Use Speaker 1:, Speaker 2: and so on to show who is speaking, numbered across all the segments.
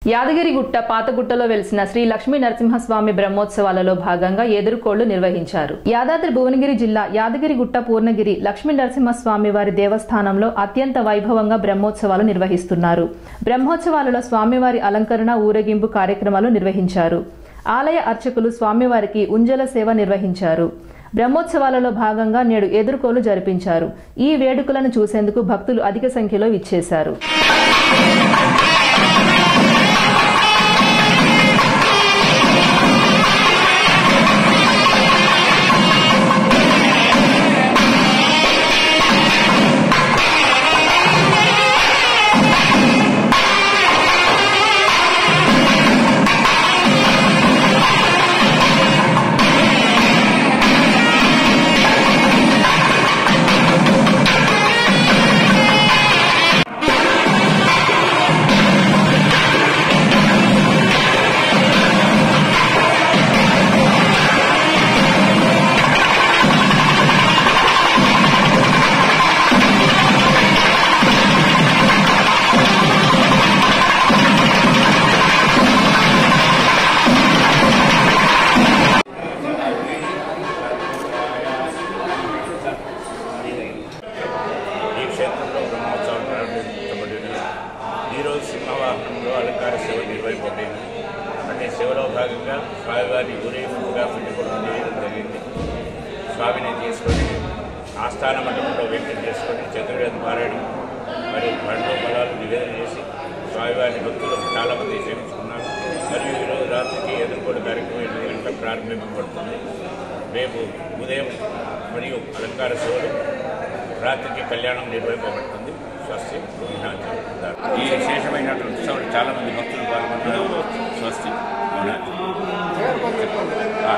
Speaker 1: యాదగిరిగుట్ట పాతగుట్టలో వెలిసిన శ్రీ లక్ష్మీ నరసింహస్వామి బ్రహ్మోత్సవాలలో భాగంగా ఎదుర్కోళ్లు నిర్వహించారు యాదాద్రి భువనగిరి జిల్లా యాదగిరిగుట్ట పూర్ణగిరి లక్ష్మీ నరసింహస్వామి వారి దేవస్థానంలో అత్యంత వైభవంగా బ్రహ్మోత్సవాలు నిర్వహిస్తున్నారు బ్రహ్మోత్సవాలలో స్వామివారి అలంకరణ ఊరేగింపు కార్యక్రమాలు నిర్వహించారు ఆలయ అర్చకులు స్వామివారికి ఉంజల సేవ నిర్వహించారు బ్రహ్మోత్సవాలలో భాగంగా నేడు ఎదుర్కోలు జరిపించారు ఈ వేడుకలను చూసేందుకు భక్తులు అధిక సంఖ్యలో విచ్చేశారు
Speaker 2: ఈ క్షేత్రంలో బ్రహ్మోత్సవం ప్రారంభించబడినది ఈరోజు సింహవాహనంలో అలంకార సేవ నిర్వహింపబడింది అంటే సేవలో భాగంగా స్వామివారి ఊరేగింపుగా పెట్టుకోవడం చేయడం జరిగింది స్వామిని తీసుకొని ఆస్థాన మండపంలో వ్యక్తం చేసుకొని చతుర్వేద పారాయణం మరియు పండ్లు ఫలాలు నివేదన చేసి స్వామివారి భక్తులు చాలామంది సేవించుకున్నారు మరియు ఈరోజు రాత్రికి ఎదుర్కొనే కార్యక్రమం ఎనిమిది గంటలకు ప్రారంభింపబడుతుంది రేపు ఉదయం మరియు అలంకార సేవలు రాత్రికి కళ్యాణం నిర్వహింపబడుతుంది స్వస్తి వినాథి ఈ విశేషమైనటువంటి ఉత్సవం చాలా మంది భక్తులు పాల్గొన్నారు స్వస్తి వినాథి ఆ.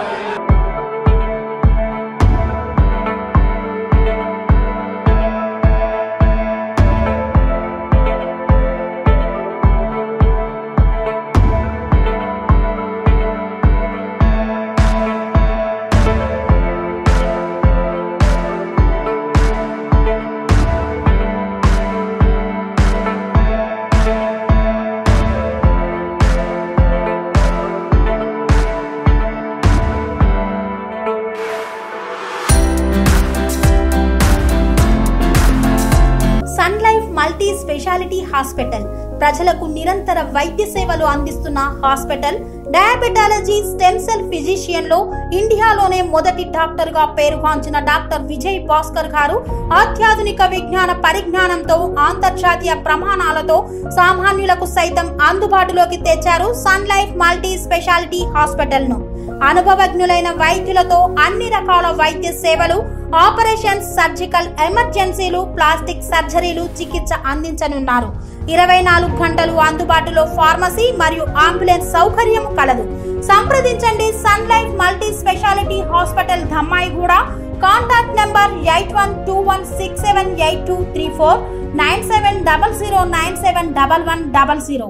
Speaker 3: Sun life multi speciality hospital ప్రజలకు నిరంతర వైద్య సేవలు అందిస్తున్న hospital diabetology stem cell physician లో ఇండియాలోనే మొదటి డాక్టర్ గా పేరుగాంచిన డాక్టర్ విజయ్ భాస్కర్ గారు అత్యాధునిక విజ్ఞాన పరిజ్ఞానంతో అంతర్జాతీయ ప్రమాణాలతో సామాన్యులకు సైతం అందుబాటులోకి తెచ్చారు sun life multi speciality hospital ను అనుభవజ్ఞులైన వైద్యులతో అన్ని రకాల వైద్య సేవలు ఆపరేషన్స్ సర్జికల్ ఎమర్జెన్సీలు ప్లాస్టిక్ సర్జరీలు చికిత్స అందించనున్నారు ఇరవై నాలుగు గంటలు అందుబాటులో ఫార్మసీ మరియు అంబులెన్స్ సౌకర్యం కలదు సంప్రదించండి sun life multi speciality hospital Dammaiguda contact number eight one two one six seven eight two three four nine seven double zero nine seven double one double zero